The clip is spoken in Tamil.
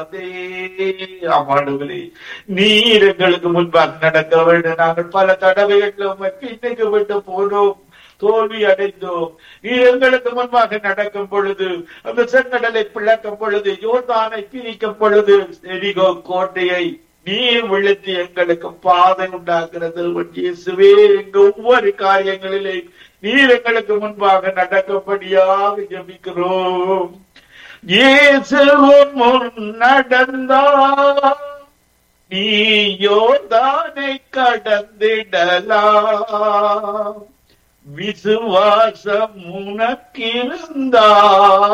ஆமாண்டவரே நீர் எங்களுக்கு முன்பாக நடக்க வேண்டும் நாங்கள் பல தடவைகள் உம்மை பின்னுக்கு விட்டு போனோம் தோல்வி அடைந்தோம் நீர் எங்களுக்கு முன்பாக நடக்கும் பொழுது அந்த செங்கடலை பிளக்கும் பொழுது யோர்தானை பிரிக்கும் பொழுது எரிகோ கோட்டையை நீர் விழுத்தி எங்களுக்கு பாதை உண்டாக்குறது இயேசுவே எங்க ஒவ்வொரு காரியங்களிலே நீர் எங்களுக்கு முன்பாக நடக்கும்படியாக ஜெபிக்கிறோம் இயேசுவும் முன் நடந்தார் நீ யோர்தானை கடந்திடலாம் விசுவாசம் உனக்கிருந்தா